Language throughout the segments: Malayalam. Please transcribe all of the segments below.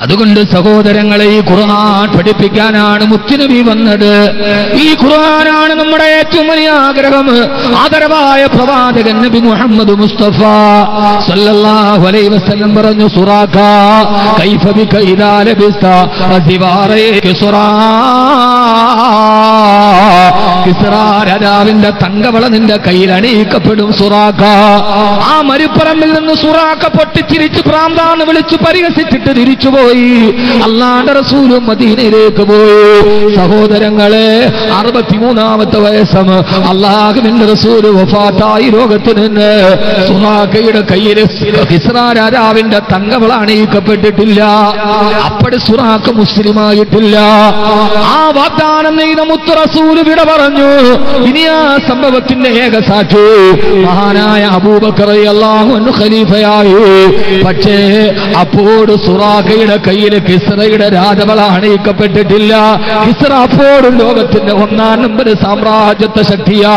അതുകൊണ്ട് സഹോദരങ്ങളെ ഈ ഖുർആൻ പഠിപ്പിക്കാനാണ് മുത്തുനബി വന്നത് ഈ ഖുർആനാണ് നമ്മുടെ ഏറ്റവും വലിയ ആഗ്രഹം ആദരവായ പ്രവാചകൻ നബി മുഹമ്മദ് മുസ്തഫ സല്ലല്ലാഹു അലൈഹി വസല്ലം പറഞ്ഞു സുറാഖ കൈഫ ബിക ഇദാ ലബിസ്ത അസിവാറേ കിസ്റാ കിസ്റാ രാജാവിന്റെ തങ്കവള നിന്റെ കയ്യിൽ അണിയിക്കപ്പെടും സുറാഖ ആ മരുപ്പറമ്പിൽ നിന്ന് സുറാഖ പൊട്ടിച്ചിരിച്ച് പ്രാന്താന്ന് വിളിച്ച് പരിഹസിച്ചിട്ട് തിരിച്ചുപോയി അല്ലാണ്ട് റസൂലും മദീനയിലേക്ക് പോയി സഹോദരങ്ങളെ അറുപത്തിമൂന്നാമത്തെ വയസ്സം അള്ളാഹുവിന്റെ റസൂല് വഫാത്തായി ലോകത്ത് നിന്ന് സുറാഖയുടെ കയ്യിൽ ഇസ്രാ രാജാവിന്റെ തങ്കവള അണിയിക്കപ്പെട്ടിട്ടില്ല അപ്പടി സുറാഖ് മുസ്ലിമായിട്ടില്ല ആ വാഗ്ദാനം നെയ്ത മുത്ത് റസൂല് വിട പറഞ്ഞു ഇനി ആ സംഭവത്തിന്റെ ഏക സാക്ഷി മഹാനായ അബൂബക്കർ അള്ളാഹു ഖലീഫയായി പക്ഷേ അപ്പോൾ സുറാഖയുടെ കയ്യിൽ കിസ്റയുടെ രാജവള അണിയിക്കപ്പെട്ടിട്ടില്ല കിസ്റ അപ്പോഴും ലോകത്തിന്റെ ഒന്നാം നമ്പർ സാമ്രാജ്യത്വ ശക്തിയാ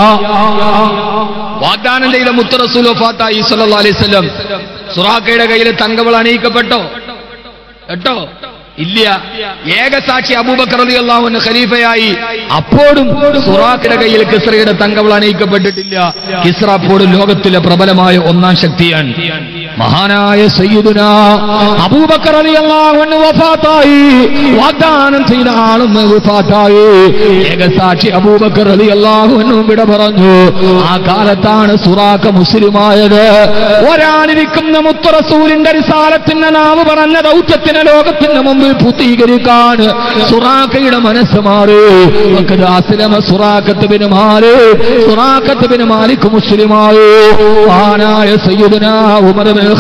വാഗ്ദാനം ചെയ്ത മുത്ത് റസൂൽ വഫാത്തായി സല്ലല്ലാഹു അലൈഹി വസല്ലം സുറാഖയുടെ കയ്യിൽ തങ്കവള അണിയിക്കപ്പെട്ടോ കേട്ടോ ഇല്ല ഏകസാക്ഷി അബൂബക്കർ റളിയല്ലാഹു അൻഹു ഖലീഫയായി അപ്പോഴും സുറാഖിന്റെ കയ്യിൽ കിസ്റയുടെ തങ്കവള അണിയിക്കപ്പെട്ടിട്ടില്ല കിസ്റ അപ്പോഴും ലോകത്തിലെ പ്രബലമായ ഒന്നാം ശക്തിയാണ് മഹാനായ സയ്യിദുന അബൂബക്കർ റളിയല്ലാഹു അൻഹു വഫാത്തായി വാഗ്ദാനം ചെയ്ത ആളും വഫാത്തായി ഏകസാക്ഷി അബൂബക്കർ റളിയല്ലാഹു അൻഹു വിട പറഞ്ഞു ആ കാലത്താണ് സുറാഖ മുസ്ലിമായത് ഒരാളിരിക്കുന്ന മുത്ത് റസൂലിന്റെ റിസാലത്തിന്റെ നാവ് പറഞ്ഞ ദൗത്യത്തിന് ലോകത്തിന്റെ മുമ്പിൽ പൂർത്തീകരിക്കാൻ സുറാഖയുടെ മനസ്സ് മാറി വഖദ് അസ്ലമ സുറാഖത്ത് ബിൻ മാറി സുറാഖത്ത് ബിൻ മാലിക് മുസ്ലിമായി മഹാനായ സയ്യിദുന ഉമർ ബിൻ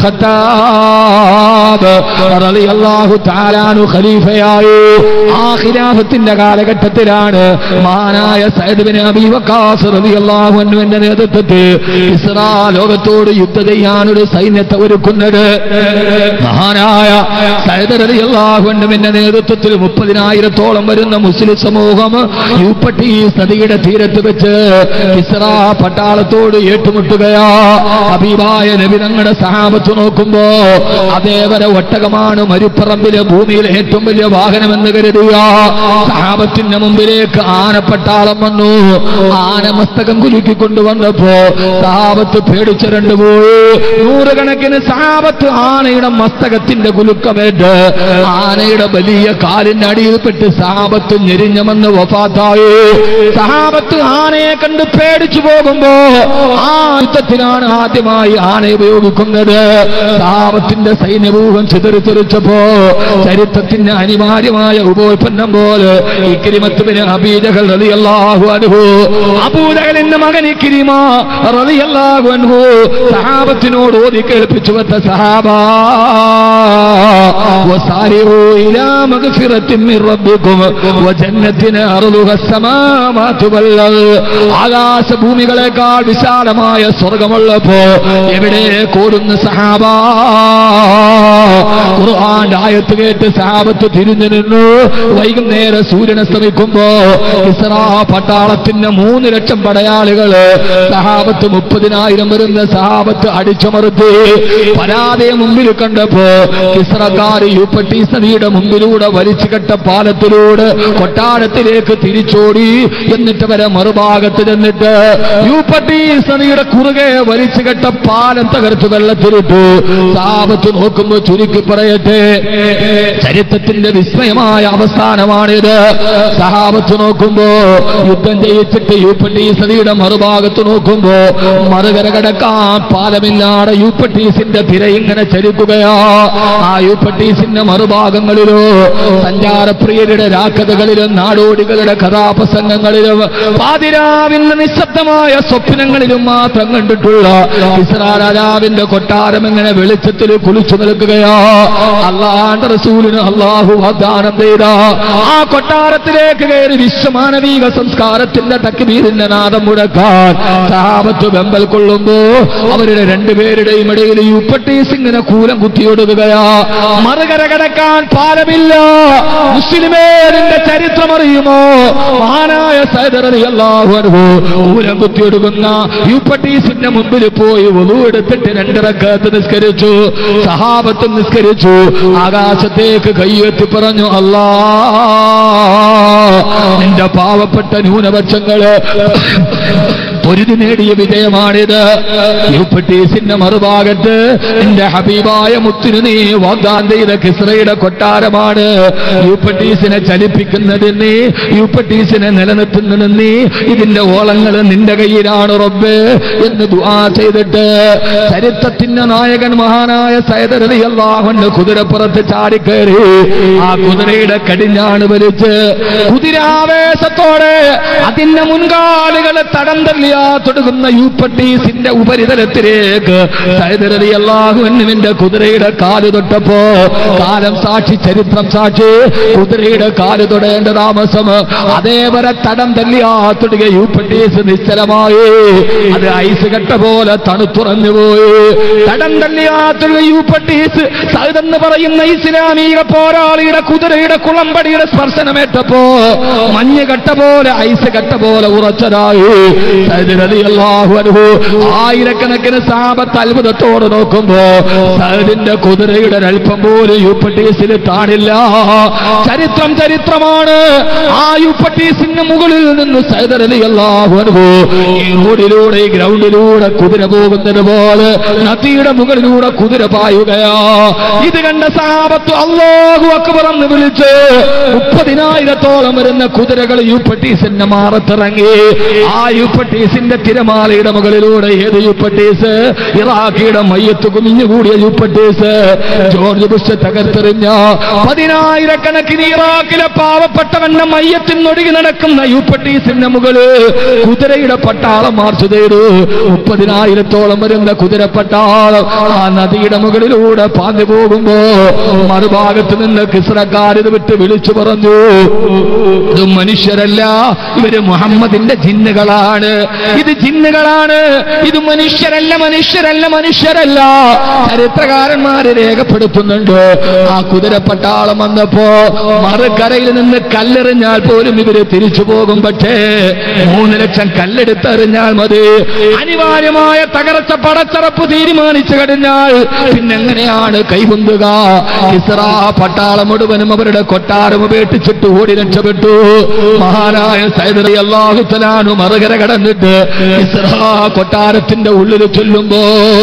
ഖത്താബ് റളിയല്ലാഹു തആല അൻഹു ഖലീഫയായി ആ ഖിലാഫത്തിന്റെ കാലഘട്ടത്തിലാണ് മഹാനായ സയ്യിദ് ബിൻ അബീ വഖാസ് റളിയല്ലാഹു അൻഹുവിന്റെ നേതൃത്വത്തിൽ ഇസ്രാ ലോകത്തോട് യുദ്ധം ചെയ്യാൻ ഒരു സൈന്യത്തെ ഒരുക്കുന്നത് മഹാനായ സയ്യിദ് റളിയല്ലാഹു അൻഹുവിന്റെ നേതൃത്വത്തിൽ മുപ്പതിനായിരത്തോളം വരുന്ന മുസ്ലിം സമൂഹം യൂപ്പട്ടി നദിയുടെ തീരത്ത് വെച്ച് ഇസ്ര പട്ടാളത്തോട് ഏറ്റുമുട്ടുകയാ ഹബീബായ നബി തങ്ങളുടെ സഹാബത്ത് നോക്കുമ്പോ അതേവരെ ഒട്ടകമാണ് മരുപ്പറമ്പിലെ ഭൂമിയിൽ ഏറ്റവും വലിയ വാഹനമെന്ന് കരുതുക സഹാബത്തിന്റെ മുമ്പിലേക്ക് ആനപ്പട്ടാളം വന്നു ആന മസ്തകം കുലുക്കി കൊണ്ടുവന്നപ്പോ സഹാബത്ത് പേടിച്ചിരണ്ടു പോയി നൂറുകണക്കിന് സഹാബത്ത് ആനയുടെ മസ്തകത്തിന്റെ കുലുക്കമേറ്റ് ആനയുടെ വലിയ കാലിന്റെ അടിയിൽപ്പെട്ട് സഹാബത്ത് ഞെരിഞ്ഞമെന്ന് വഫാത്തായി സഹാബത്ത് ആനയെ കണ്ട് പേടിച്ചു പോകുമ്പോ ആ യുദ്ധത്തിലാണ് ആദ്യമായി ആന ഉപയോഗിക്കുന്നത് സഹാബത്തിന്റെ സൈന്യവൂഹം ചിതറിത്തെറിച്ചപ്പോ ചരിത്രത്തിന്റെ അനിവാര്യമായ ഉപോൽപ്പന്നം പോലെ ഇക്രിമത്തുവിന് അബീജകൾ റളിയല്ലാഹു അൻഹു അബൂജഹലിന്റെ മകൻ ഇക്രിമ റളിയല്ലാഹു അൻഹു സഹാബത്തിനോട് ഓതി കേൾപ്പിച്ചു വെത്ത സഹാബാ وسارعوا إلى مغفرة من ربكم وجنة أرضها السماوات والأرض ആകാശഭൂമികളെക്കാൾ വിശാലമായ സ്വർഗമുള്ളപ്പോ എവിടെ കൂടുന്ന സഹാബ ഖുർആന്റെ ആയത്ത് കേട്ട് സഹാബത്ത് തിരിഞ്ഞു നിന്നു വൈകുന്നേരം സൂര്യൻ അസ്തമിക്കുമ്പോ ഇസ്രാ പട്ടാളത്തിന്റെ മൂന്ന് ലക്ഷം പടയാളികള് സഹാബത്ത് മുപ്പതിനായിരം വരുന്ന സഹാബത്ത് അടിച്ചമർത്തി പരാതയെ മുമ്പിൽ കണ്ടപ്പോ ഇസ്രക്കാർ യൂപ്പട്ടീസ് നദിയുടെ മുമ്പിലൂടെ വലിച്ചു കെട്ട പാലത്തിലൂടെ കൊട്ടാരത്തിലേക്ക് തിരിച്ചോടി എന്നിട്ട് വരെ മറുഭാഗത്ത് ചെന്നിട്ട് യൂപ്പട്ടീസ് നദിയുടെ കുറുകെ വലിച്ചു കെട്ട പാലം തകർത്ത് വെള്ളത്തിലിട്ടു സാപത്ത് നോക്കുമ്പോ ചുരുക്കി പറയട്ടെ ചരിത്രത്തിന്റെ വിസ്മയമായ അവസാനമാണിത് സഹാബത്ത് നോക്കുമ്പോ യുദ്ധം ജയിച്ചിട്ട് യൂപ്പട്ടീസ് നദിയുടെ മറുഭാഗത്ത് നോക്കുമ്പോ മറുകര കടക്കാൻ പാലമില്ലാതെ യൂപ്പട്ടീസിന്റെ തിര ഇങ്ങനെ ചലിക്കുകയാ ആ യൂപ്പട്ടീസിന്റെ മറുഭാഗങ്ങളിലോ സഞ്ചാരപ്രിയരുടെ രാക്കഥകളിലും നാടോടികളുടെ കഥാപ്രസംഗങ്ങളിലും പാതിരാവിന്റെ നിശബ്ദമായ സ്വപ്നങ്ങളിലും മാത്രം കണ്ടിട്ടുള്ള ഇസ്രാ രാജാവിന്റെ കൊട്ടാരം ഇങ്ങനെ വെളിച്ചത്തിൽ കുളിച്ചു നിൽക്കുകയാ അള്ളാന്റെ റസൂലിന് അള്ളാഹു വാഗ്ദാനം ചെയ്ത ആ കൊട്ടാരത്തിലേക്ക് കയറി വിശ്വമാനവീക സംസ്കാരത്തിന്റെ തക്ബീരിന്റെ നാദം മുടക്കാൻ സഹാബത്ത് വെമ്പൽ കൊള്ളുമ്പോ അവരുടെ രണ്ടുപേരുടെയും ഇടയിൽ യുപ്പട്ടീസ് ഇങ്ങനെ കൂലം കുത്തിയൊടുകയാ മറുക മറുകര കടക്കാൻ പാലമില്ല മുസ്ലിമേ നിന്റെ ചരിത്രം അറിയുമോ മഹാനായ സൈദറലി അള്ളാഹു ഊരം കുത്തിയെടുക്കുന്ന യൂപ്പട്ടീസിന്റെ മുമ്പിൽ പോയി ഒതു എടുത്തിട്ട് രണ്ടിറക്കത്ത് നിസ്കരിച്ചു സഹാബത്തും നിസ്കരിച്ചു ആകാശത്തേക്ക് കയ്യെത്തി പറഞ്ഞു അല്ലാ നിന്റെ പാവപ്പെട്ട ന്യൂനപക്ഷങ്ങള് പൊരുതി നേടിയ വിജയമാണിത് യൂപ്പട്ടീസിന്റെ മറുഭാഗത്ത് നിന്റെ ഹബീബായ മുത്തിനു നീ വാഗ്ദാനം ചെയ്ത കിസ്രയുടെ കൊട്ടാരമാണ് യൂപ്പട്ടീസിനെ ചലിപ്പിക്കുന്നതിന് നീ യൂപ്പട്ടീസിനെ നിലനിർത്തുന്നതിന് നീ ഇതിന്റെ ഓളങ്ങൾ നിന്റെ കയ്യിലാണ് റബ്ബ് എന്ന് ദുആ ചെയ്തിട്ട് ചരിത്രത്തിന്റെ നായകൻ മഹാനായ സൈദരലി അള്ളാഹുന്റെ കുതിരപ്പുറത്ത് ചാടിക്കയറി ആ കുതിരയുടെ കടിഞ്ഞാണ് വലിച്ച് കുതിരാവേശത്തോടെ അതിന്റെ മുൻകാലുകൾ തടം തള്ളിയാ തൊടുക്കുന്ന യൂപ്പട്ടീസിന്റെ ഉപരിതലത്തിലേക്ക് സൈദരലി അള്ളാഹുവിന്റെ കുതിരയുടെ കാല് തൊട്ടപ്പോ കാലം സാക്ഷി ചരിത്രം സാക്ഷി കുതിരയുടെ കാല് തൊടേണ്ട താമസം അതേവരെ തടം തള്ളിയാ തൊടുക യൂപ്പട്ടീസ് നിശ്ചലമായി അത് ഐസ് കട്ട പോലെ തണുത്തുറഞ്ഞു പോയി തടം തള്ളിയാ തൊടുക യൂപ്പട്ടീസ് സൈതെന്ന് പറയുന്ന ഇസ്ലാമിക പോരാളിയുടെ കുതിരയുടെ കുളമ്പടിയുടെ സ്പർശനമേറ്റപ്പോ മഞ്ഞ് കട്ട പോലെ ഐസ് കട്ട പോലെ ഉറച്ചതായി സൈദ് റളിയല്ലാഹു അൻഹു ആയിരക്കണക്കിന് സാപത്ത് അത്ഭുതത്തോട് നോക്കുമ്പോ സൈദിന്റെ കുതിരയുടെ ഒരൽപ്പം പോലും യൂപ്പട്ടീസിൽ താണില്ല ചരിത്രം ചരിത്രമാണ് ആ യൂപ്പട്ടീസിന് മുകളിൽ നിന്ന് സൈദ് റളിയല്ലാഹു അൻഹു ഈ റോഡിലൂടെ ഈ ഗ്രൗണ്ടിലൂടെ കുതിര പോകുന്നത് പോലെ നദിയുടെ മുകളിലൂടെ കുതിര പായുകയാ ഇത് കണ്ട സാപത്ത് അള്ളാഹു അക്ബർ എന്ന് വിളിച്ച് മുപ്പതിനായിരത്തോളം വരുന്ന കുതിരകൾ യൂപ്പട്ടീസിന്റെ മാറത്തിറങ്ങി ആ യൂപ്പട്ടീസിന്റെ തിരമാലയുടെ മുകളിലൂടെ ഏത് യൂപ്പട്ടീസ് ഇറാഖിയുടെ മയ്യത്ത് കുമിഞ്ഞുകൂടിയ യൂപ്പട്ടീസ് ജോർജ് ബുഷ് തകർത്തെറിഞ്ഞ പതിനായിരക്കണക്കിന് ഇറാഖിലെ പാവപ്പെട്ടവന്റെ മയ്യത്തിനൊടുങ്ങി നടക്കുന്ന യൂപ്പട്ടീസിന്റെ മുകളിൽ കുതിരയുടെ പട്ടാളം മാർച്ച് ചെയ്തു മുപ്പതിനായിരത്തോളം വരുന്ന കുതിരപ്പട്ടാളം ആ നദിയുടെ മുകളിലൂടെ പാഞ്ഞു പോകുമ്പോ മറുഭാഗത്ത് നിന്ന് കിസ്രക്കാരിത് വിട്ട് വിളിച്ചു പറഞ്ഞു ഇത് മനുഷ്യരല്ല ഇവര് മുഹമ്മദിന്റെ ജിന്നുകളാണ് ഇത് ജിന്നുകളാണ് ഇത് മനുഷ്യരല്ല മനുഷ്യരല്ല മനുഷ്യരല്ല ചരിത്രകാരന്മാര് രേഖപ്പെടുത്തുന്നുണ്ട് ആ കുതിരപ്പട്ടാളം വന്നപ്പോ മറുകരയിൽ നിന്ന് കല്ലെറിഞ്ഞാൽ പോലും ഇവര് തിരിച്ചു പോകും പക്ഷേ മൂന്ന് ലക്ഷം കല്ലെടുത്തെറിഞ്ഞാൽ മതി അനിവാര്യമായ തകർച്ച പടച്ചറപ്പ് തീരുമാനിച്ചു കഴിഞ്ഞാൽ പിന്നെങ്ങനെയാണ് കൈകുന്തുക ഇസ്ര പട്ടാളം മുഴുവനും അവരുടെ കൊട്ടാരം ഉപേക്ഷിച്ചിട്ട് ഓടി രക്ഷപ്പെട്ടു മഹാനായ സൈദറി അള്ളാഹുത്തലാനു മറുകര കടന്നിട്ട് ഇസ്ര കൊട്ടാരത്തിന്റെ ഉള്ളിൽ ചൊല്ലുമ്പോ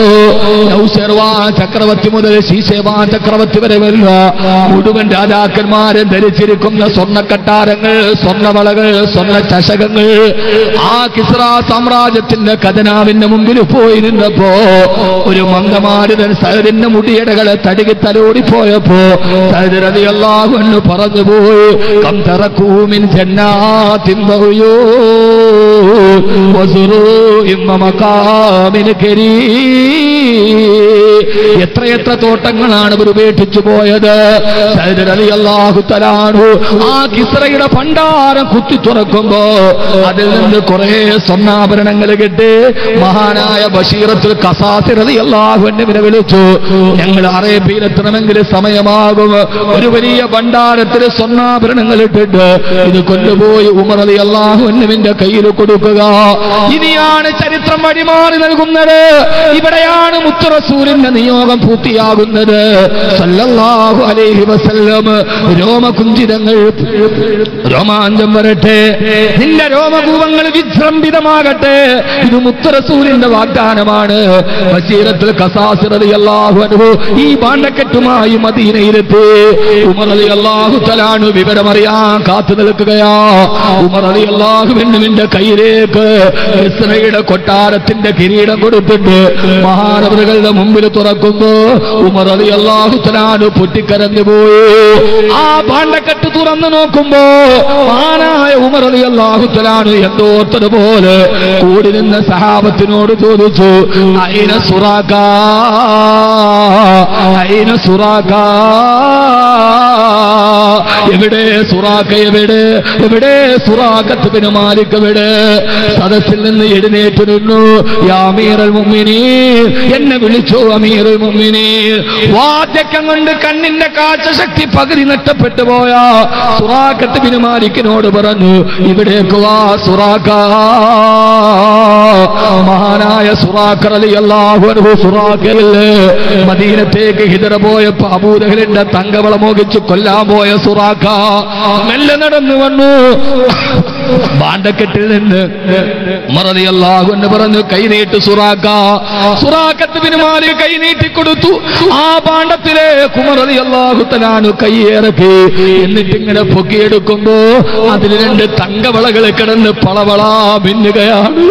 നൗശർവാ ചക്രവർത്തി മുതൽ ശീശേവാ ചക്രവർത്തി വരെ വരുന്ന മുഴുവൻ രാജാക്കന്മാരെ ധരിച്ചിരിക്കുന്ന സ്വർണ്ണക്കട്ടാരങ്ങൾ സ്വർണ്ണവളകൾ സ്വർണ്ണ ചഷകങ്ങൾ ആ കിസ്ര സാമ്രാജ്യത്തിന്റെ ഖജനാവിന്റെ മുമ്പിൽ പോയി നിന്നപ്പോ ഒരു മന്ദമാരുതൻ സഹദിന്റെ മുടിയടകളെ തടുകി തലോടി പോയപ്പോ സഹദരതി അള്ളാഹു പറഞ്ഞു പോയി കം തറക്കൂമിൻ ജന്നാത്തിൻ ബഹുയോ വസുറൂഇൻ വമഖാമിൻ കരീം എത്രയെത്ര തോട്ടങ്ങളാണ് ഇവർ ഉപേക്ഷിച്ചു പോയത് സൈദർ അലി അള്ളാഹു തലാണു ആ കിസ്രയുടെ ഭണ്ഡാരം കുത്തി തുറക്കുമ്പോ അതിൽ നിന്ന് കുറെ സ്വർണ്ണാഭരണങ്ങൾ കിട്ടി മഹാനായ ബഷീറത്തിൽ കസാസിറതി അള്ളാഹുവിനെ വിളിച്ചു ഞങ്ങൾ അറേബ്യയിലെത്തണമെങ്കിൽ സമയമാകും ഒരു വലിയ ഭണ്ഡാരത്തിൽ സ്വർണ്ണാഭരണങ്ങൾ ഇട്ടിട്ട് ഇത് കൊണ്ടുപോയി ഉമർ അലി അള്ളാഹുവിന്റെ കയ്യിൽ കൊടുക്കുക ഇനിയാണ് ചരിത്രം വഴിമാറി നൽകുന്നത് ഇവിടെയാണ് മുത്തുറസൂലിന്റെ നിയോഗം പൂർത്തിയാകുന്നത് സല്ലല്ലാഹു അലൈഹി വസല്ലം രോമകുഞ്ചിതങ്ങൾ രോമാഞ്ചം വരട്ടെ നിന്റെ രോമകൂപങ്ങൾ വിജൃംഭിതമാകട്ടെ ഇത് മുത്തുറസൂലിന്റെ വാഗ്ദാനമാണ് ബഷീറത്തുൽ കസാസിറതി അല്ലാഹു അൻഹു ഈ ബാണ്ടക്കെട്ടുമായി മദീനയിലെത്തി ഉമർ അലി അള്ളാഹു തലാണു വിവരമറിയാൻ കാത്തു നിൽക്കുകയാ ഉമർ അലി അള്ളാഹുവിന്റെ കയ്യിലേക്ക് ഇസ്രയുടെ കൊട്ടാരത്തിന്റെ കിരീടം കൊടുത്തിട്ട് മഹാനവറുകളുടെ മുമ്പിൽ തുറക്കുമ്പോ ഉമർ അലി അള്ളാഹു തലാനു പൊട്ടിക്കരഞ്ഞു പോയി ആ ഭാണ്ഡക്കെട്ട് തുറന്നു നോക്കുമ്പോ മഹാനായ ഉമർ അലി അള്ളാഹു തലാനു എന്തോത്തതുപോലെ കൂടി നിന്ന സഹാബത്തിനോട് ചോദിച്ചു അയിന സുറാക്ക അയിന സുറാക്ക എവിടെ സുറാക്ക എവിടെ എവിടെ സുറാക്കത്ത് പിന്നെ മാലിക് എവിടെ സദസ്സിൽ നിന്ന് എഴുന്നേറ്റ് നിന്നു യാ അമീറൽ മുഅ്മിനീൻ എന്നെ വിളിച്ചു അമീറുൽ മുഅ്മിനീൻ വാദ്യക്കം കൊണ്ട് കണ്ണിന്റെ കാഴ്ച ശക്തി പകുതി നഷ്ടപ്പെട്ടു പോയ സുറാക്കത്ത് ബിൻ മാലിക്കിനോട് പറഞ്ഞു ഇവിടേക്ക് വാ സുറാക്ക മഹാനായ സുറാഖർ റളിയല്ലാഹു അൻഹു സുറാഖയിൽ മദീനത്തേക്ക് ഹിജറ പോയപ്പോ അബൂദഹലിന്റെ തങ്കവള മോഹിച്ച് കൊല്ലാൻ പോയ സുറാഖ മെല്ലെ നടന്നു വന്നു ബാണ്ടക്കെട്ടിൽ നിന്ന് മറതിയല്ലാഹു എന്ന് പറഞ്ഞു കൈനീട്ട് സുറാക്ക സുറാക്കത്ത് പിന്നുമാരി കൈനീട്ടി കൊടുത്തു ആ പാണ്ഡത്തിലെ കുമറതി അള്ളാഹുത്തലാനു കൈയിറക്കി എന്നിട്ട് ഇങ്ങനെ പൊക്കിയെടുക്കുമ്പോ അതിൽ രണ്ട് തങ്കവളകൾ കിടന്ന് പളവളാ മിന്നുകയാണ്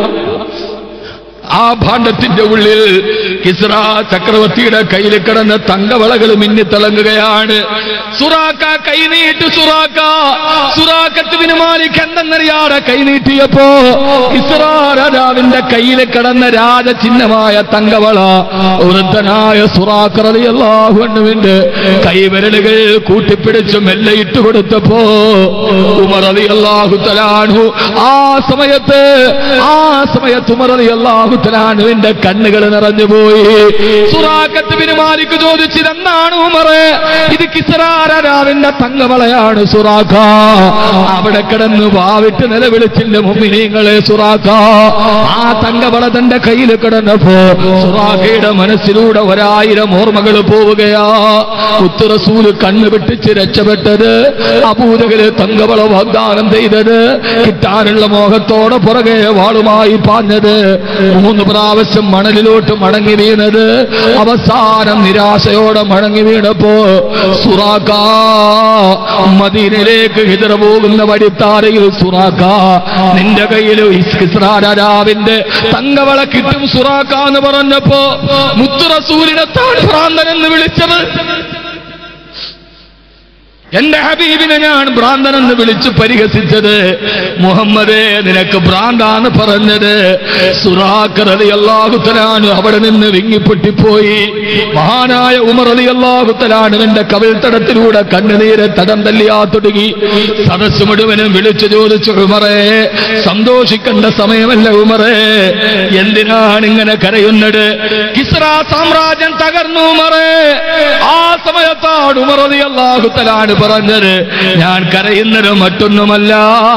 ആ ഭാണ്ഡത്തിന്റെ ഉള്ളിൽ കിസ്ര ചക്രവർത്തിയുടെ കയ്യിൽ കിടന്ന തങ്കവളകൾ മിന്നിത്തിളങ്ങുകയാണ് സുറാക്ക കൈനീട്ട് സുറാക്ക സുറാക്കത്ത് വിനുമാലിക്ക് എന്തെന്നറിയാതെ കൈനീട്ടിയപ്പോ കിസ്ര രാജാവിന്റെ കയ്യിൽ കിടന്ന രാജചിഹ്നമായ തങ്കവള വൃദ്ധനായ സുറാക്കറിയാഹുവിന്റെ കൈവിരലുകൾ കൂട്ടിപ്പിടിച്ച് മെല്ലെ ഇട്ടുകൊടുത്തപ്പോ ഉമർ അലി അള്ളാഹു തലാണു ആ സമയത്ത് ആ സമയത്ത് ഉമർ അലി അള്ളാഹു തലാനുവിന്റെ കണ്ണുകൾ നിറഞ്ഞുപോയി സുറാക്കത്ത് ബിൻ മാലിക് ചോദിച്ചിതെന്താണ് ഉമറ് ഇത് കിസറാരാവിന്റെ തങ്കവളയാണ് സുറാഖ അവിടെ കിടന്ന് വാവിട്ട് നിലവിളിച്ചില്ല മുമ്പിനീങ്ങളെ സുറാഖ ആ തങ്കവള തന്റെ കയ്യിൽ കിടന്നപ്പോ സുറാഖയുടെ മനസ്സിലൂടെ ഒരായിരം ഓർമ്മകൾ പോവുകയാ ഉത്തറസൂല് കണ്ണു വെട്ടിച്ച് രക്ഷപ്പെട്ടത് അബൂതകര് തങ്കവള വാഗ്ദാനം ചെയ്തത് കിട്ടാനുള്ള മോഹത്തോടെ പുറകെ വാളുമായി പാഞ്ഞത് മൂന്ന് പ്രാവശ്യം മണലിലോട്ട് മടങ്ങി വീണത് അവസാനം നിരാശയോടെ മടങ്ങി വീണപ്പോ സുറാക്ക മദീനയിലേക്ക് ഹിതറ പോകുന്ന വഴിത്താരയിൽ സുറാക്ക നിന്റെ കയ്യിൽ രാജാവിന്റെ തങ്കവള കിട്ടും സുറാക്ക എന്ന് പറഞ്ഞപ്പോ മുത്തുറസൂലിനെ താൻ ഭ്രാന്തൻ എന്ന് വിളിച്ചത് എന്റെ ഹബീബിനെ ഞാൻ ഭ്രാന്തനെന്ന് വിളിച്ചു പരിഹസിച്ചത് മുഹമ്മദേ നിനക്ക് ഭ്രാന്താന്ന് പറഞ്ഞത് സുറാഖർ അലി അള്ളാഹുത്തലാനു അവിടെ നിന്ന് വിങ്ങിപ്പൊട്ടിപ്പോയി മഹാനായ ഉമർ അലി അള്ളാഹുത്തലാനുവിന്റെ കവിൾത്തടത്തിലൂടെ കണ്ണുനീരെ തടം തല്ലിയാ തുടങ്ങി സദസ് മുഴുവനും വിളിച്ചു ചോദിച്ചു ഉമറേ സന്തോഷിക്കേണ്ട സമയമല്ല ഉമറേ എന്തിനാണ് ഇങ്ങനെ കരയുന്നത് കിസ്ര സാമ്രാജ്യം തകർന്നു ഉമറേ ആ സമയത്താണ് ഉമർ അലി അള്ളാഹുത്തലാണ് പറഞ്ഞത് ഞാൻ കരയുന്നത് മറ്റൊന്നുമല്ല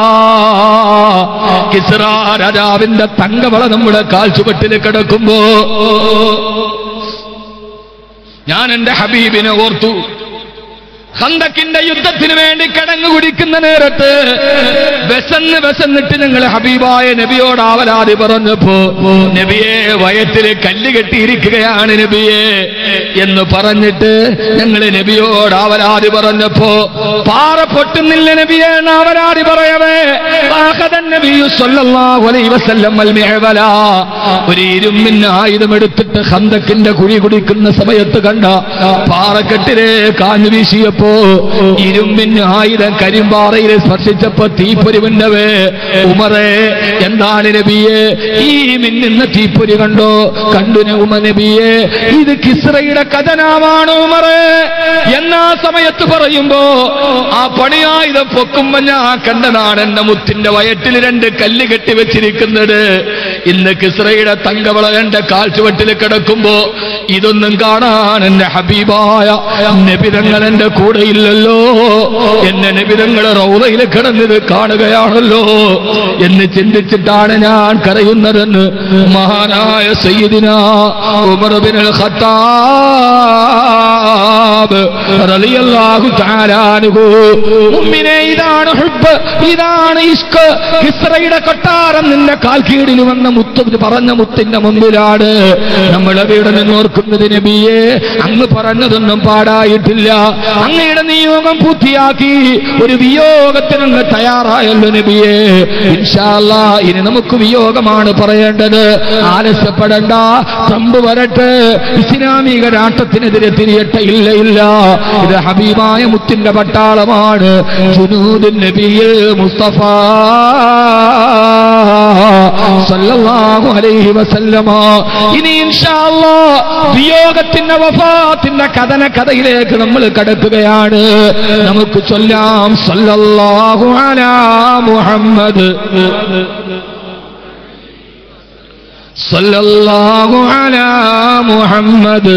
കിസ്ര രാജാവിന്റെ തങ്കവള നമ്മുടെ കാൽച്ചുവട്ടിൽ കിടക്കുമ്പോ ഞാൻ എന്റെ ഹബീബിനെ ഓർത്തു ഹന്തക്കിന്റെ യുദ്ധത്തിന് വേണ്ടി കടങ്ങു കുടിക്കുന്ന നേരത്ത് വിശന്ന് വിശന്നിട്ട് ഞങ്ങൾ ഹബീബായ നബിയോട് ആവലാതി പറഞ്ഞപ്പോ നബിയെ വയറ്റില് കല്ല് കെട്ടിയിരിക്കുകയാണ് നബിയെ എന്ന് പറഞ്ഞിട്ട് ഞങ്ങൾ നബിയോട് ആവലാതി പറഞ്ഞപ്പോ പാറ പൊട്ടുന്നില്ല നബിയെ എന്ന് ആവലാതി പറയവേ ആഹദൻ നബിയു സ്വല്ലല്ലാഹു അലൈഹി വസല്ലം അൽ മിഅ്വല ഒരു ഇരുമ്പിന് ആയുധം എടുത്തിട്ട് ഹന്തക്കിന്റെ കുഴി കുടിക്കുന്ന സമയത്ത് കണ്ട പാറക്കെട്ടിലെ കാഞ്ഞു വീശിയപ്പോ ഇരുമ്പിന് ആയുധം കരിമ്പാറയിൽ സ്പർശിച്ചപ്പോ തീപ്പൊരിവിന്നവേ ഉമറേ എന്താണ് നബിയെ ഈ മിന്നുന്ന തീപ്പൊരി കണ്ടോ കണ്ടു ഉമ നബിയെ ഇത് കിസ്രയുടെ കഥനാമാണ് ഉമറേ എന്നാ സമയത്ത് പറയുമ്പോ ആ പണിയായുധം പൊക്കുമ്പോ ഞാൻ കണ്ടതാണ് എന്റെ മുത്തിന്റെ വയറ്റിൽ രണ്ട് കല്ല് കെട്ടി വെച്ചിരിക്കുന്നത് ഇന്ന് കിസ്രയുടെ തങ്കവള എന്റെ കാൽച്ചുവട്ടിൽ കിടക്കുമ്പോ ഇതൊന്നും കാണാൻ എന്റെ ഹബീബായ നബിതങ്ങൾ എന്റെ കൂടെ ഇല്ലല്ലോ എന്നെ നബിതങ്ങൾ റൗറയിൽ കിടന്നത് കാണുകയാണല്ലോ എന്ന് ചിന്തിച്ചിട്ടാണ് ഞാൻ കരയുന്നതെന്ന് മഹാനായ സയ്യിദിന ഉമർ ബിൻ ഖത്താബ് റളിയല്ലാഹു തആല അൻഹു മുഅ്മിനേ ഇതാണ് ഹുബ്ബ് ഇതാണ് ഇഷ്ക് കിസ്റയുടെ കൊട്ടാരം നിന്റെ കാൽക്കീടിൽ വന്ന മുത്ത് പറഞ്ഞ മുത്തിന്റെ മുമ്പിലാണ് നമ്മൾ അവിടെ നിന്ന് ഓർക്കുന്നത് നബിയെ അങ്ങ് പറഞ്ഞതൊന്നും പാടായിട്ടില്ല അങ്ങയുടെ നിയോഗം പൂർത്തിയാക്കി ഒരു വിയോഗത്തിനങ്ങ് തയ്യാറായല്ലോ നബിയെ ഇൻഷാല്ല ഇനി നമുക്ക് വിയോഗമാണ് പറയേണ്ടത് ആലസ്യപ്പെടണ്ട തമ്പ് വരട്ടെ ഇസ്ലാമിക രാഷ്ട്രത്തിനെതിരെ തിരിയട്ടെ ഇല്ല ഇല്ല ഇത് ഹബീബായ മുത്തിന്റെ പട്ടാളമാണ് ജുനൂദ് നബിയിൽ മുസ്തഫ സല്ലല്ലാഹു അലൈഹി വസല്ലമ ഇനി ഇൻഷാ അല്ലാ വിയോഗത്തിന്റെ വഫാത്തിന്റെ കഥന കഥയിലേക്ക് നമ്മൾ കടക്കുകയാണ് നമുക്ക് ചൊല്ലാം സല്ലല്ലാഹു അലാ മുഹമ്മദ് സല്ലല്ലാഹു അലാ മുഹമ്മദ്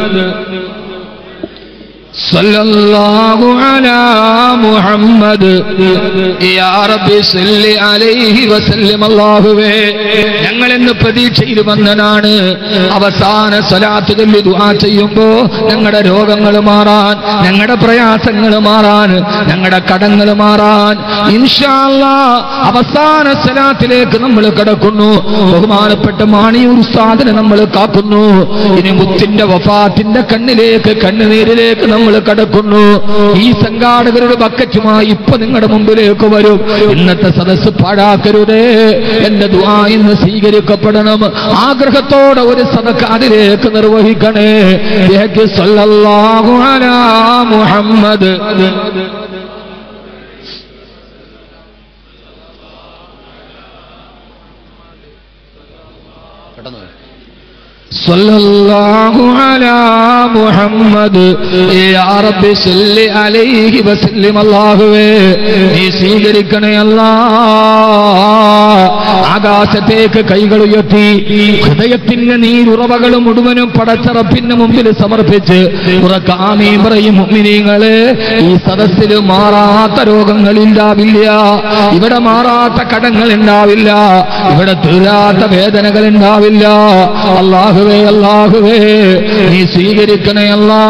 സല്ലല്ലാഹു അലാ മുഹമ്മദ് യാ റബ്ബി സല്ലി അലൈഹി വസല്ലം അല്ലാഹുവേ ഞങ്ങൾ ഇന്ന് പ്രതീക്ഷയിൽ വന്നനാണ് അവസാന സ്വലാത്ത് ചൊല്ലി ദുആ ചെയ്യുമ്പോ ഞങ്ങളുടെ രോഗങ്ങൾ മാറാൻ ഞങ്ങളുടെ പ്രയാസങ്ങൾ മാറാൻ ഞങ്ങളുടെ കടങ്ങൾ മാറാൻ ഇൻഷാ അല്ലാ അവസാന സ്വലാത്തിലേക്ക് നമ്മൾ കടക്കുന്നു ബഹുമാനപ്പെട്ട മാണിയൂർ ഉസ്താദിനെ നമ്മൾ കാക്കുന്നു ഇനി മുത്തിന്റെ വഫാത്തിന്റെ കണ്ണിലേക്ക് കണ്ണുനീരിലേക്ക് നമ്മൾ കടക്കുന്നു ഈ സംഘാടകരുടെ ബക്കറ്റുമായി ഇപ്പൊ നിങ്ങളുടെ മുമ്പിലേക്ക് വരും ഇന്നത്തെ സദസ്സ് പാഴാക്കരുതേ എന്റെ ദുആ ഇന്ന് സ്വീകരിക്കപ്പെടണം ആഗ്രഹത്തോടെ ഒരു സദക്ക അതിലേക്ക് നിർവഹിക്കണേ ബിഹഖി സല്ലല്ലാഹു അലാ മുഹമ്മദ് صلى الله على محمد يا رب صل عليه وسلم അല്ലാഹുവേ നീ സ്വീകരിക്കണേ അല്ലാ ആകാശത്തേക്ക് കൈകൾ ഉയർത്തി ഹൃദയത്തിന്റെ നീരുറവകൾ മുഴുവനും പടച്ചറപ്പിന് മുമ്പിൽ സമർപ്പിച്ച് ഉറക്കാമീ പറയും മുഅ്മിനീങ്ങളെ ഈ സദസ്സിൽ മാറാത്ത രോഗങ്ങളുണ്ടാവില്ല ഇവിടെ മാറാത്ത കടങ്ങൾ ഉണ്ടാവില്ല ഇവിടെ തീരാത്ത വേദനകൾ ഉണ്ടാവില്ല അള്ളാഹുവേ അള്ളാഹുവേ നീ സ്വീകരിക്കണേ അല്ലാ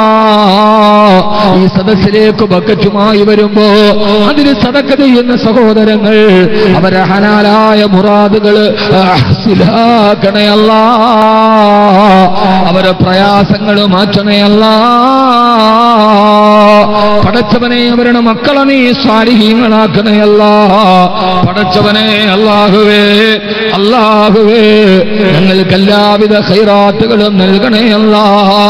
ഈ സദസ്സിലേക്ക് ബക്കറ്റുമായി വരുമ്പോ അതിന് സദക്ക ചെയ്യുന്ന സഹോദരങ്ങൾ അവരെ ഹനാലായ മുറാദുകൾ ഹാസിലാക്കണേ അല്ലാ അവരെ പ്രയാസങ്ങൾ മാറ്റണേ അല്ലാ പടച്ചവനെ അവരുടെ മക്കളെ നീ സ്വാരിഹീങ്ങളാക്കണേ അല്ലാ പടച്ചവനെ അല്ലാഹുവേ അല്ലാഹുവേ ഞങ്ങൾക്ക് എല്ലാവിധ ഹൈറാത്തുകളും നൽകണേ അല്ലാ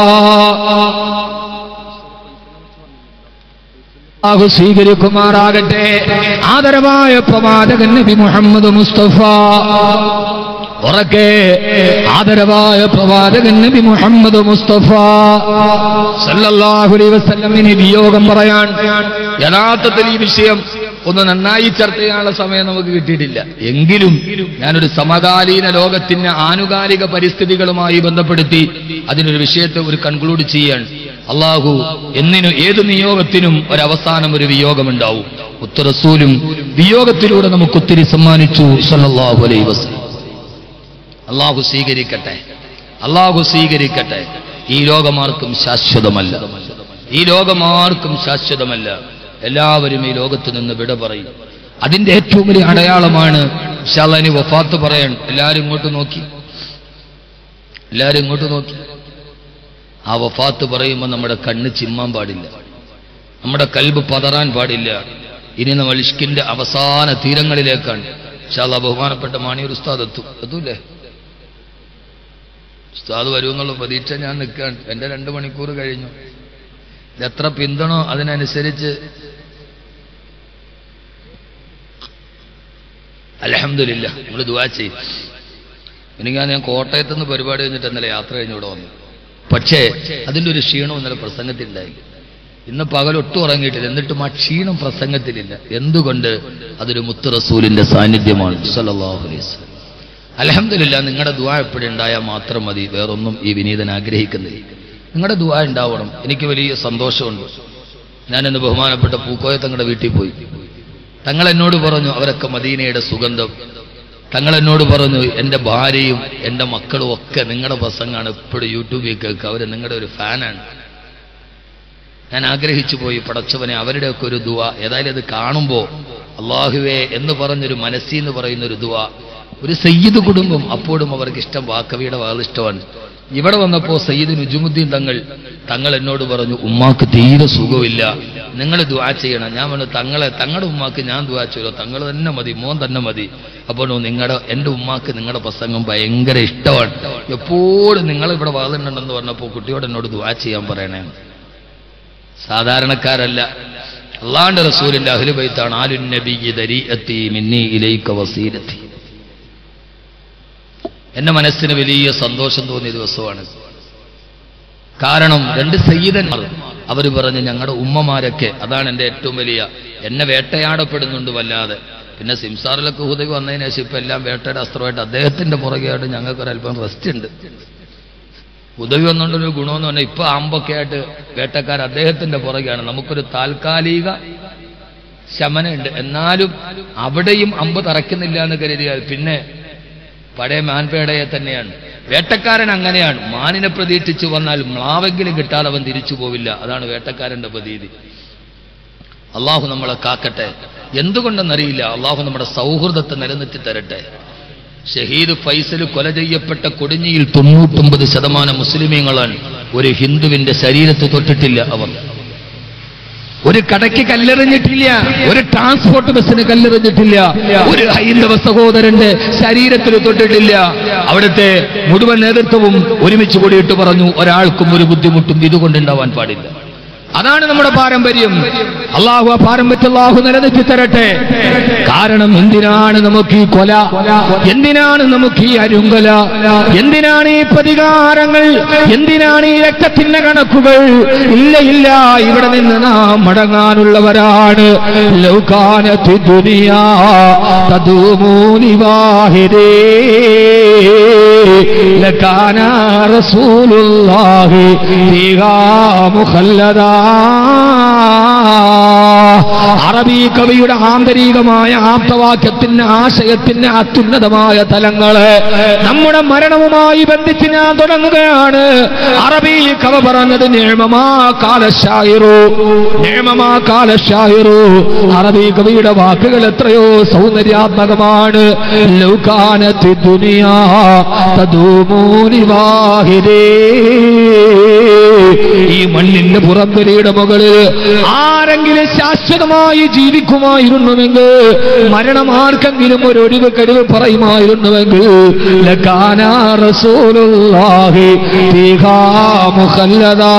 അള്ളാഹു സ്വീകരിക്കുമാറാകട്ടെ ആദരവായ പ്രവാചകൻ നബി മുഹമ്മദ് മുസ്തഫ ഉറക്കെ ആദരവായ പ്രവാചകൻ നബി മുഹമ്മദ് മുസ്തഫ സല്ലല്ലാഹു അലൈഹി വസല്ലമിന് വിയോഗം പറയാൻ യഥാർത്ഥത്തിൽ ഈ വിഷയം ഒന്ന് നന്നായി ചർച്ച ചെയ്യാനുള്ള സമയം നമുക്ക് കിട്ടിയിട്ടില്ല എങ്കിലും ഞാനൊരു സമകാലീന ലോകത്തിന്റെ ആനുകാലിക പരിസ്ഥിതികളുമായി ബന്ധപ്പെടുത്തി അതിനൊരു വിഷയത്തെ ഒരു കൺക്ലൂഡ് ചെയ്യാൻ അള്ളാഹു എന്നിനും ഏത് നിയോഗത്തിനും ഒരവസാനം ഒരു വിയോഗമുണ്ടാവും ഉത്തറസൂലും വിയോഗത്തിലൂടെ നമുക്ക് ഒത്തിരി സമ്മാനിച്ചു സല്ലല്ലാഹു അലൈഹി വസല്ലം അള്ളാഹു സ്വീകരിക്കട്ടെ അള്ളാഹു സ്വീകരിക്കട്ടെ ഈ ലോകമാർക്കും ശാശ്വതമല്ല ഈ ലോകമാർക്കും ശാശ്വതമല്ല എല്ലാവരും ഈ ലോകത്ത് നിന്ന് വിട പറയും അതിന്റെ ഏറ്റവും വലിയ അടയാളമാണ് ഷാലാനി വഫാത്ത് പറയാൻ എല്ലാവരും ഇങ്ങോട്ട് നോക്കി എല്ലാവരും ഇങ്ങോട്ട് നോക്കി ആ വഫാത്ത് പറയുമ്പോൾ നമ്മുടെ കണ്ണ് ചിമ്മാൻ പാടില്ല നമ്മുടെ കൽബ് പതറാൻ പാടില്ല ഇനി നമ്മൾ ഇഷ്കിന്റെ അവസാന തീരങ്ങളിലേക്കാണ് ഷാല ബഹുമാനപ്പെട്ട മാണിയൂർ ഉസ്താദ് എത്തും എത്തൂല്ലേ ഉസ്താദ് വരുമെന്നുള്ള പ്രതീക്ഷ ഞാൻ നിൽക്കുകയാണ് എന്റെ രണ്ട് മണിക്കൂർ കഴിഞ്ഞു ഇത് എത്ര പിന്തുണോ അതിനനുസരിച്ച് അലഹമില്ല നമ്മൾ ദുവാ ചെയ്യും എനിക്ക് ഞാൻ കോട്ടയത്ത് നിന്ന് പരിപാടി കഴിഞ്ഞിട്ട് ഇന്നലെ യാത്ര കഴിഞ്ഞ് ഇവിടെ വന്നു പക്ഷേ അതിൻ്റെ ഒരു ക്ഷീണം ഇന്നലെ പ്രസംഗത്തിലുണ്ടായി ഇന്ന് പകലൊട്ടും ഉറങ്ങിയിട്ടില്ല എന്നിട്ടും ആ ക്ഷീണം പ്രസംഗത്തിലില്ല എന്തുകൊണ്ട് അതൊരു മുത്ത് റസൂലിന്റെ സാന്നിധ്യമാണ് സല്ലല്ലാഹു അലൈഹി വസല്ലം അലഹമില്ല നിങ്ങളുടെ ദുആ എപ്പോഴുണ്ടായാൽ മാത്രം മതി വേറൊന്നും ഈ വിനീതൻ ആഗ്രഹിക്കുന്നില്ല നിങ്ങളുടെ ദുആ ഉണ്ടാവണം എനിക്ക് വലിയ സന്തോഷമുണ്ട് ഞാനിന്ന് ബഹുമാനപ്പെട്ട പൂക്കോയ തങ്ങളുടെ വീട്ടിൽ പോയി തങ്ങൾ എന്നോട് പറഞ്ഞു അവരൊക്കെ മദീനയുടെ സുഗന്ധം തങ്ങൾ എന്നോട് പറഞ്ഞു എൻ്റെ ഭാര്യയും എൻ്റെ മക്കളും ഒക്കെ നിങ്ങളുടെ പ്രസംഗമാണ് എപ്പോഴും യൂട്യൂബിൽ കേൾക്കുക അവർ നിങ്ങളുടെ ഒരു ഫാനാണ് ഞാൻ ആഗ്രഹിച്ചു പോയി പടച്ചവനെ അവരുടെയൊക്കെ ഒരു ദുവ ഏതായാലും അത് കാണുമ്പോൾ അള്ളാഹുവേ എന്ന് പറഞ്ഞൊരു മനസ്സി എന്ന് പറയുന്ന ഒരു ദുവ ഒരു സയ്യിദ് കുടുംബം അപ്പോഴും അവർക്ക് ഇഷ്ടം വാക്കവിയുടെ വാൾ ഇഷ്ടമാണ് ഇവിടെ വന്നപ്പോൾ സയ്യിദ് നുജുമുദ്ദീൻ തങ്ങൾ തങ്ങൾ എന്നോട് പറഞ്ഞു ഉമ്മാക്ക് തീരെ സുഖമില്ല നിങ്ങൾ ദുആ ചെയ്യണം ഞാൻ പറഞ്ഞു തങ്ങളെ തങ്ങളുടെ ഉമ്മാക്ക് ഞാൻ ദുആ ചെയ്യോ തങ്ങൾ തന്നെ മതി മോൻ തന്നെ മതി അപ്പോൾ നിങ്ങളുടെ എൻ്റെ ഉമ്മാക്ക് നിങ്ങളുടെ പ്രസംഗം ഭയങ്കര ഇഷ്ടമാണ് എപ്പോഴും നിങ്ങൾ ഇവിടെ വാളുണ്ടെന്ന് പറഞ്ഞപ്പോൾ കുട്ടിയോട് എന്നോട് ദുആ ചെയ്യാൻ പറയണേ സാധാരണക്കാരല്ല അള്ളാന്റെ റസൂലിന്റെ അഹ്ലുബൈത്താണ് ആലുൻ നബി ദരീഅത്തി മിന്നി ഇലൈക വസീലത്തി എന്റെ മനസ്സിന് വലിയ സന്തോഷം തോന്നിയ ദിവസമാണ് കാരണം രണ്ട് സയ്യിദന്മാർ അവർ പറഞ്ഞു ഞങ്ങളുടെ ഉമ്മമാരൊക്കെ അതാണ് എൻ്റെ ഏറ്റവും വലിയ എന്നെ വേട്ടയാടപ്പെടുന്നുണ്ട് വല്ലാതെ പിന്നെ സിംസാറിലൊക്കെ ഹുദവി വന്നതിന് ശേഷം ഇപ്പം എല്ലാം വേട്ടയുടെ അസ്ത്രമായിട്ട് അദ്ദേഹത്തിന്റെ പുറകെയായിട്ട് ഞങ്ങൾക്ക് ഒരല്പം റെസ്റ്റ് ഉണ്ട് ഉദവി വന്നുകൊണ്ടൊരു ഗുണമെന്ന് പറഞ്ഞാൽ ഇപ്പൊ ആമ്പൊക്കെ ആയിട്ട് വേട്ടക്കാർ അദ്ദേഹത്തിന്റെ പുറകെയാണ് നമുക്കൊരു താൽക്കാലിക ശമനമുണ്ട് എന്നാലും അവിടെയും അമ്പ് തറയ്ക്കുന്നില്ല എന്ന് കരുതിയാൽ പിന്നെ പഴയ മാൻപേടയെ തന്നെയാണ് വേട്ടക്കാരൻ അങ്ങനെയാണ് മാനിനെ പ്രതീക്ഷിച്ചു വന്നാൽ മ്ലാവെങ്കിലും കിട്ടാതെ അവൻ തിരിച്ചു പോവില്ല അതാണ് വേട്ടക്കാരന്റെ പ്രതീതി അള്ളാഹു നമ്മളെ കാക്കട്ടെ എന്തുകൊണ്ടെന്നറിയില്ല അള്ളാഹു നമ്മുടെ സൗഹൃദത്തെ നിലനിർത്തി തരട്ടെ ഷഹീദ് ഫൈസൽ കൊല ചെയ്യപ്പെട്ട കൊടിഞ്ഞിയിൽ തൊണ്ണൂറ്റൊമ്പത് ശതമാനം മുസ്ലിമീങ്ങളാണ് ഒരു ഹിന്ദുവിന്റെ ശരീരത്ത് തൊട്ടിട്ടില്ല അവർ ഒരു കടയ്ക്ക് കല്ലെറിഞ്ഞിട്ടില്ല ഒരു ട്രാൻസ്പോർട്ട് ബസ്സിന് കല്ലെറിഞ്ഞിട്ടില്ല ഒരു ഹൈന്ദവ സഹോദരന്റെ ശരീരത്തിൽ തൊട്ടിട്ടില്ല അവിടുത്തെ മുഴുവൻ നേതൃത്വവും ഒരുമിച്ച് കൂടിയിട്ട് പറഞ്ഞു ഒരാൾക്കും ഒരു ബുദ്ധിമുട്ടും ഇതുകൊണ്ടുണ്ടാവാൻ പാടില്ല അതാണ് നമ്മുടെ പാരമ്പര്യം അള്ളാഹു ആ പാരമ്പര്യം അള്ളാഹു നിലനിർത്തി തരട്ടെ കാരണം എന്തിനാണ് നമുക്ക് ഈ കൊല എന്തിനാണ് നമുക്ക് ഈ അരുങ്കല എന്തിനാണ് ഈ പ്രതികാരങ്ങൾ എന്തിനാണ് ഈ രക്തത്തിന്റെ കണക്കുകൾ ഇല്ല ഇല്ല ഇവിടെ നിന്ന് നാം മടങ്ങാനുള്ളവരാണ് ലൗകാനത്തി ദുനിയാ തദൂമൂനി വാഹിരേ ലകാന റസൂലുള്ളാഹി ഫീഹാ മുഖല്ലദാ അറബി കവിയുടെ ആന്തരികമായ ആപ്തവാക്യത്തിന്റെ ആശയത്തിന്റെ അത്യുന്നതമായ തലങ്ങള് നമ്മുടെ മരണവുമായി ബന്ധിച്ച് ഞാൻ തുടങ്ങുകയാണ് അറബി കവ പറഞ്ഞത് നിയമമാ കാലശായിറു നിയമമാ കാലശായിറു അറബി കവിയുടെ വാക്കുകൾ എത്രയോ സൗന്ദര്യാത്മകമാണ് ലൗകാനത്തി ദുനിയാ തദൂമൂനി വാഹിരേ ഈ മണ്ണിന്റെ പുറംവരയുടെ മുകളിൽ ആരെങ്കിലും ശാശ്വതമായി ജീവിക്കുമായിരുന്നുവെങ്കിൽ മരണം ആർക്കെങ്കിലും ഒരു ഒഴിവ് കഴിവ് പറയുമായിരുന്നുവെങ്കിൽ ലക്കാന റസൂലുള്ളാഹി ഫീഹാ മുഖല്ലദാ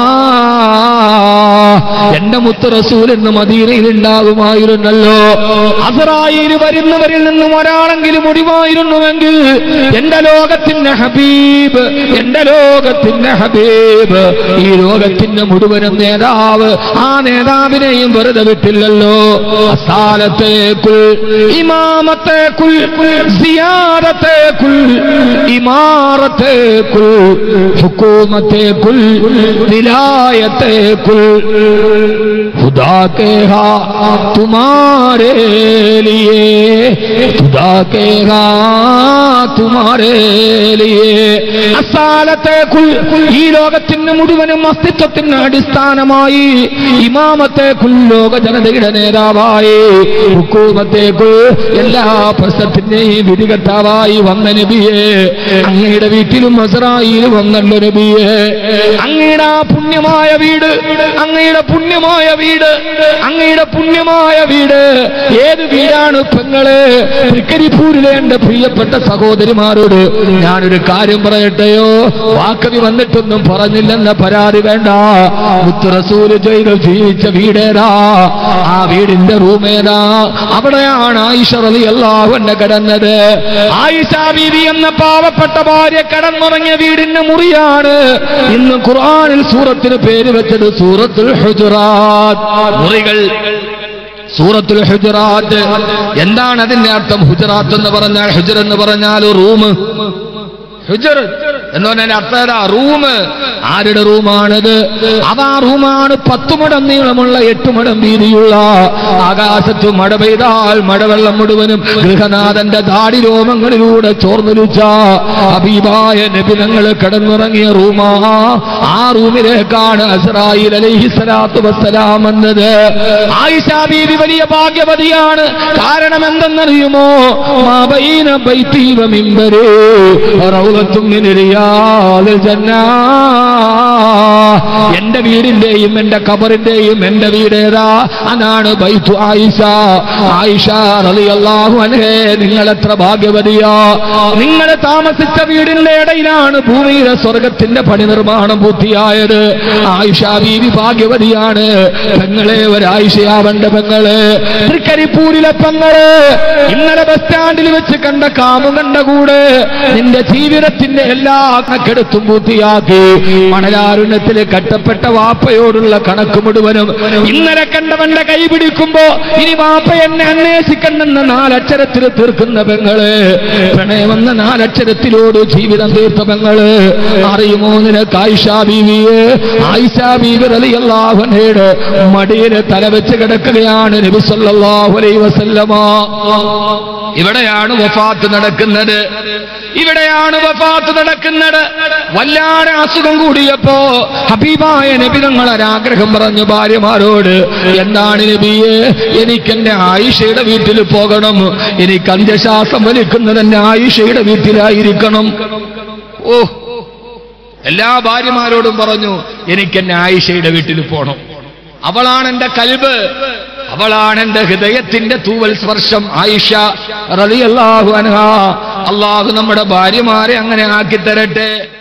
എന്റെ മുത്ത് റസൂൽ എന്ന് മദീനയിൽ ഉണ്ടാകുമായിരുന്നല്ലോ അസറായിൽ വരുന്നവരിൽ നിന്നും ഒരാളെങ്കിലും ഒടിവായിരുന്നുവെങ്കിൽ എന്റെ ലോകത്തിന്റെ ഹബീബ് എന്റെ ലോകത്തിന്റെ ഹബീബ് ഈ ലോകത്തിന്റെ മുഴുവനും നേതാവ് ആ നേതാവിനെയും വെറുതെ വിട്ടില്ലല്ലോ അസാലത്തേക്കുൾ ഇമാമത്തേക്കുൾ സിയാറത്തേക്കുൾ ഇമാറത്തേക്കുൾ ഹുക്കൂമത്തേക്കുൾ വിലായത്തേക്കുൾ खुदा के हाँ तुम्हारे लिए खुदा के हाँ तुम्हारे लिए അസാലത്തെ ഈ ലോകത്തിന് മുഴുവനും അസ്തിത്വത്തിന് അടിസ്ഥാനമായി ഇമാമത്തെ ലോക ജനതയുടെ നേതാവായി ഹുക്കൂമത്തേക്ക് എല്ലാ പ്രശ്നത്തിന്റെയും വിധികർത്താവായി വന്ന നബിയെ അങ്ങയുടെ വീട്ടിലും മസറായിൽ വന്നല്ലോ നബിയെ അങ്ങയുടെ ആ പുണ്യമായ വീട് അങ്ങയുടെ പുണ്യമായ വീട് അങ്ങയുടെ പുണ്യമായ വീട് ഏത് വീടാണ് പെങ്ങള് തൃക്കരിപ്പൂരിലെ എന്റെ പ്രിയപ്പെട്ട സഹോദരിമാരോട് ഞാനൊരു കാര്യം പറയട്ടെയോ വാക്കവി വന്നിട്ടൊന്നും പറഞ്ഞില്ലെന്ന പരാതി വേണ്ട മുത്തുറസൂല് ചെയ്ത് ജീവിച്ച വീടേതാ ആ വീടിന്റെ റൂമേതാ അവിടെയാണ് ആയിഷ റലി അള്ളാഹുവിന്റെ കിടന്നത് ആയിഷ ബീവി എന്ന പാവപ്പെട്ട ഭാര്യ കിടന്നുറങ്ങിയ വീടിന്റെ മുറിയാണ് ഇന്ന് ഖുർആനിൽ സൂറത്തിന് പേര് വെച്ചത് സൂറത്തുൽ ഹുജറാത്ത് മുറികൾ സൂറത്തുൽ ഹുജറാത്ത് എന്താണ് അതിന്റെ അർത്ഥം ഹുജറാത്ത് എന്ന് പറഞ്ഞാൽ ഹുജർ എന്ന് പറഞ്ഞാൽ റൂം ഹുജർ എന്ന് പറഞ്ഞാൽ അർത്ഥം ഏതാ റൂം ആരുടെ റൂമാണിത് അത് ആ റൂമാണ് പത്തു മടം നീളമുള്ള എട്ട് മടം വീതിയുള്ള ആകാശത്ത് മഴ പെയ്താൽ മഴവെള്ളം മുഴുവനും ഗൃഹനാഥന്റെ ദാടി രോമങ്ങളിലൂടെ ചോർന്നൊലിച്ച അബീബായ നബിനങ്ങൾ കിടന്നുറങ്ങിയ റൂമാ ആ റൂമിലേക്കാണ് അസ്രായിൽ അലൈഹിസ്സലാത്തു വസ്സലാം വന്നത് ആയിഷ ബീവി വലിയ ഭാഗ്യവതിയാണ് കാരണം എന്തെന്നറിയുമോ മാബൈന ബൈത്തി വ മിമ്പരേ റൗളത്തും മിൻ റിയാദിൽ ജന്നാ എന്റെ വീടിന്റെയും എന്റെ കബറിന്റെയും എന്റെ വീട് ഏതാ അതാണ് ബൈത്തു ആയിഷ ആയിഷ റളിയല്ലാഹു അൻഹേ നിങ്ങൾ എത്ര ഭാഗ്യവതിയോ നിങ്ങൾ താമസിച്ച വീടിന്റെ ഇടയിലാണ് ഭൂമിയിലെ സ്വർഗത്തിന്റെ പണി നിർമ്മാണം പൂർത്തിയായത് ആയിഷ ബീവി ഭാഗ്യവതിയാണ് പെങ്ങളെ ഒരായിഷയാവണ്ട പെങ്ങള് തൃക്കരിപ്പൂരിലെ പെങ്ങള് ഇന്നലെ ബസ് സ്റ്റാൻഡിൽ വെച്ച് കണ്ട കാമു കണ്ട കൂടെ നിന്റെ ജീവിതത്തിന്റെ എല്ലാ കണക്കെടുത്തും പൂർത്തിയാക്കി മണലാരുണ്യത്തിൽ കട്ടപ്പെട്ട വാപ്പയോടുള്ള കണക്ക് മുഴുവനും ഇന്നലെ കണ്ടവന്റെ കൈ പിടിക്കുമ്പോ ഇനി വാപ്പ എന്നെ അന്വേഷിക്കണമെന്ന നാലക്ഷരത്തിൽ തീർക്കുന്ന പെങ്ങള് പ്രണയമെന്ന നാലക്ഷരത്തിലോട് ജീവിതം തീർത്ത പെങ്ങള് അറിയുമോ നിനക്ക് ആയിഷാ ബീവിയെ ആയിഷാ ബീവി റളിയല്ലാഹുഅൻഹയുടെ മടിയില് തല വെച്ച് കിടക്കുകയാണ് നബി സല്ലല്ലാഹു അലൈഹി വസല്ലമ ഇവിടെയാണ് വഫാത്ത് നടക്കുന്നത് ഇവിടെയാണ് വഫാത്ത് നടക്കുന്നത് വല്ലാതെ അസുഖം കൂടിയപ്പോ ഹബീബായ നബി തങ്ങളൊരാഗ്രഹം പറഞ്ഞു ഭാര്യമാരോട് എന്താണ് നബിയെ എനിക്ക് എന്റെ ആയിഷയുടെ വീട്ടിൽ പോകണം എനിക്ക് അന്ത്യശ്വാസം വലിക്കുന്നത് എന്റെ ആയിഷയുടെ വീട്ടിലായിരിക്കണം ഓ എല്ലാ ഭാര്യമാരോടും പറഞ്ഞു എനിക്ക് എന്നെ ആയിഷയുടെ വീട്ടിൽ പോകണം അവളാണ് എന്റെ കൽബ് അവളാണ് എന്റെ ഹൃദയത്തിന്റെ തൂവൽ സ്പർശം ആയിഷ റളിയല്ലാഹു അൻഹ അള്ളാഹു നമ്മുടെ ഭാര്യമാരെ അങ്ങനെ ആക്കി തരട്ടെ